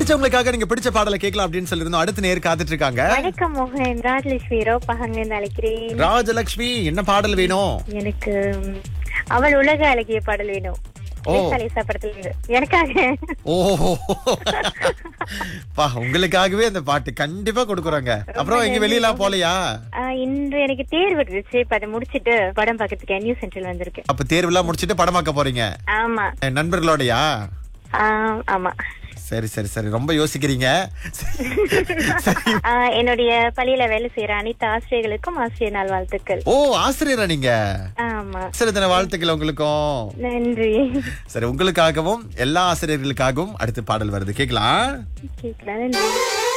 பிடிச்சவங்களுக்காக நீங்க பிடிச்ச பாடலை கேட்கலாம் அப்படின்னு சொல்லிருந்தோம் அடுத்த நேர் காத்துட்டு இருக்காங்க வணக்கம் மோகன் ராஜலட்சுமி ரோப்பகங்க அழைக்கிறேன் ராஜலட்சுமி என்ன பாடல் வேணும் எனக்கு ம், அவள் உலக அழகிய பாடல் வேணும் ஓ. லேசா படத்துல இருந்து எனக்காக ஓஹோ பா உங்களுக்காகவே அந்த பாட்டு கண்டிப்பா கொடுக்குறோங்க அப்புறம் எங்க வெளியெல்லாம் போலையா ஆ, இன்று எனக்கு தேர்வு இருந்துச்சு இப்ப அதை முடிச்சிட்டு படம் பாக்கிறதுக்கு நியூ சென்ட்ரல் வந்திருக்கேன் அப்ப தேர்வெல்லாம் முடிச்சிட்டு படம் பார்க்க போறீங்க ஆமா என் நண்பர்களோடயா ஆ, ஆமா சரி சரி சரி ரொம்ப யோசிக்கிறீங்க சரி. ஆ, என்னுடைய பள்ளியில வேலை செய்யற அனைத்து ஆசிரியர்களுக்கும் ஆசிரியர் நாள் வாழ்த்துக்கள் ஓ ஆசிரியரா நீங்க ஆமா சரி தின வாழ்த்துக்கள் உங்களுக்கும் நன்றி சரி உங்களுக்காகவும் எல்லா ஆசிரியர்களுக்காகவும் அடுத்து பாடல் வருது கேக்கலாம் கேட்கலாம் நன்றி